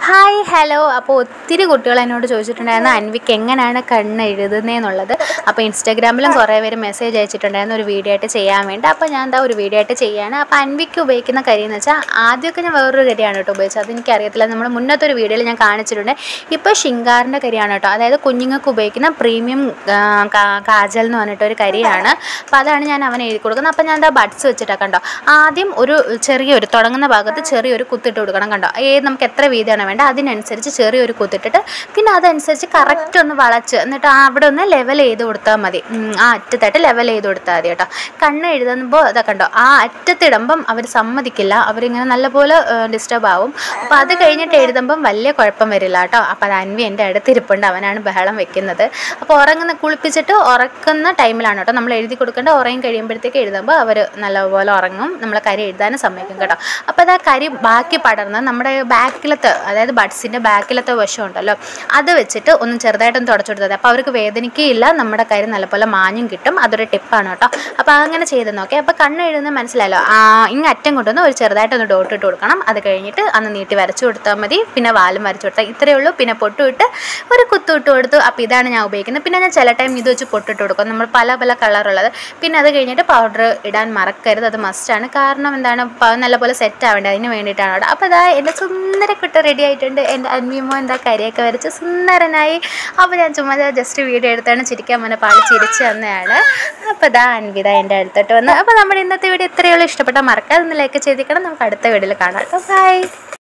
hi hello അപ്പോൾ ഒത്തിരി കുട്ടികൾ എന്നോട് ചോദിച്ചിട്ടുണ്ടായിരുന്നു അൻവിക്ക് എങ്ങനെയാണ് കണ്ണ് എഴുതുന്നതെന്നുള്ളത് അപ്പോൾ ഇൻസ്റ്റാഗ്രാമിലും കുറേ പേര് മെസ്സേജ് അയച്ചിട്ടുണ്ടായിരുന്നു ഒരു വീഡിയോ ആയിട്ട് ചെയ്യാൻ വേണ്ടി അപ്പോൾ ഞാൻ എന്താ ഒരു വീഡിയോ ആയിട്ട് ചെയ്യാണ് അപ്പോൾ അൻവിക്ക് ഉപയോഗിക്കുന്ന കരി എന്ന് വെച്ചാൽ ആദ്യമൊക്കെ ഞാൻ വേറൊരു കരിയാണ് കേട്ടോ ഉപയോഗിച്ചത് അതെനിക്കറിയത്തില്ല നമ്മൾ മുന്നത്തെ ഒരു വീഡിയോയിൽ ഞാൻ കാണിച്ചിട്ടുണ്ട് ഇപ്പോൾ ഷിങ്കാറിൻ്റെ കരിയാണ് കേട്ടോ അതായത് കുഞ്ഞുങ്ങൾക്ക് ഉപയോഗിക്കുന്ന പ്രീമിയം കാജൽ എന്ന് പറഞ്ഞിട്ട് ഒരു കരിയാണ് അപ്പോൾ അതാണ് ഞാൻ അവന് എഴുതി കൊടുക്കുന്നത് അപ്പോൾ ഞാൻ എന്താ ബഡ്സ് വെച്ചിട്ടാണ് കണ്ടോ ആദ്യം ഒരു ചെറിയൊരു തുടങ്ങുന്ന ഭാഗത്ത് ചെറിയൊരു കുത്തിട്ട് കൊടുക്കണം കണ്ടോ ഏത് നമുക്ക് എത്ര വീതിയാണ് വേണ്ട അതിനനുസരിച്ച് ചെറിയൊരു കുത്തിട്ടിട്ട് പിന്നെ അതനുസരിച്ച് കറക്റ്റ് ഒന്ന് വളച്ച് എന്നിട്ട് ആ അവിടെ ഒന്ന് ലെവൽ ചെയ്ത് കൊടുത്താൽ മതി ഉം, ആ അറ്റത്തായിട്ട് ലെവൽ ചെയ്ത് കൊടുത്താൽ മതി കേട്ടോ കണ്ണ് എഴുതുമ്പോൾ അതാ കണ്ടോ ആ അറ്റത്തിടുമ്പം അവർ സമ്മതിക്കില്ല അവരിങ്ങനെ നല്ലപോലെ ഡിസ്റ്റർബ് ആവും അപ്പോൾ അത് കഴിഞ്ഞിട്ട് എഴുതുമ്പം വലിയ കുഴപ്പം വരില്ല കേട്ടോ അപ്പോൾ അത് അൻവി എൻ്റെ അടുത്ത് ഇരിപ്പുണ്ട് അവനാണ് ബഹളം വെക്കുന്നത് അപ്പോൾ ഉറങ്ങുന്ന കുളിപ്പിച്ചിട്ട് ഉറക്കുന്ന ടൈമിലാണ് കേട്ടോ നമ്മൾ എഴുതി കൊടുക്കേണ്ട ഉറങ്ങി കഴിയുമ്പോഴത്തേക്ക് എഴുതുമ്പോൾ അവർ നല്ലപോലെ ഉറങ്ങും നമ്മളെ കരി എഴുതാനും സമ്മതിക്കും കേട്ടോ അപ്പോൾ അത് ആ കരി ബാക്കി പടർന്ന് നമ്മുടെ ബാക്കിലത്തെ അതായത് ബഡ്സിൻ്റെ ബാക്കിലത്തെ വശം ഉണ്ടല്ലോ അത് വെച്ചിട്ട് ഒന്ന് ചെറുതായിട്ടൊന്ന് തുടച്ചു കൊടുത്തത് അപ്പോൾ അവർക്ക് വേദനിക്കുകയില്ല നമ്മുടെ കരി നല്ലപോലെ മാഞ്ഞും കിട്ടും അതൊരു ടിപ്പാണ് കേട്ടോ അപ്പോൾ അങ്ങനെ ചെയ്ത് നോക്കി അപ്പോൾ കണ്ണ് എഴുതുന്നത് മനസ്സിലായല്ലോ ആ ഇങ്ങ് അറ്റം കൊണ്ടുവന്ന് ഒരു ചെറുതായിട്ടൊന്ന് ഡോട്ട് ഇട്ട് കൊടുക്കണം അത് കഴിഞ്ഞിട്ട് അന്ന് നീട്ടി വരച്ചു കൊടുത്താൽ മതി പിന്നെ വാലും വരച്ചു കൊടുത്താൽ ഇത്രയേ ഉള്ളൂ പിന്നെ പൊട്ടുവിട്ട് ഒരു കുത്തു ഇട്ട് കൊടുത്തു അപ്പോൾ ഇതാണ് ഞാൻ ഉപയോഗിക്കുന്നത് പിന്നെ ഞാൻ ചില ടൈം ഇത് വെച്ച് പൊട്ടിട്ട് കൊടുക്കും നമ്മൾ പല പല കളറുള്ളത് പിന്നെ അത് കഴിഞ്ഞിട്ട് പൗഡർ ഇടാൻ മറക്കരുത് അത് മസ്റ്റാണ് കാരണം എന്താണ് പ- നല്ലപോലെ സെറ്റ് ആവേണ്ടത് അതിന് വേണ്ടിയിട്ടാണ് അവിടെ അപ്പോൾ ഇതാ എൻ്റെ സുന്ദര കുട്ടി റെഡി ആയിട്ടുണ്ട് എൻ്റെ അന്യമോ എന്താ കരിയൊക്കെ വരച്ച് സുന്ദരനായി അപ്പോൾ ഞാൻ ചുമ്മാ ജസ്റ്റ് വീഡിയോ എടുത്താണ് ചിരിക്കാൻ മോനെ പാടി ചിരിച്ച് തന്നെയാണ് അപ്പോൾ ഇതാ അൻവിത എൻ്റെ അടുത്തോട്ട് വന്ന് അപ്പോൾ നമ്മുടെ ഇന്നത്തെ വീഡിയോ ഇത്രയേ ഉള്ളൂ ഇഷ്ടപ്പെട്ടാൽ മറക്കാതെ ഒന്ന് ലൈക്ക് ചെയ്തിക്കണം നമുക്ക് അടുത്ത വീഡിയോയിൽ കാണാം കേട്ടോ ബൈ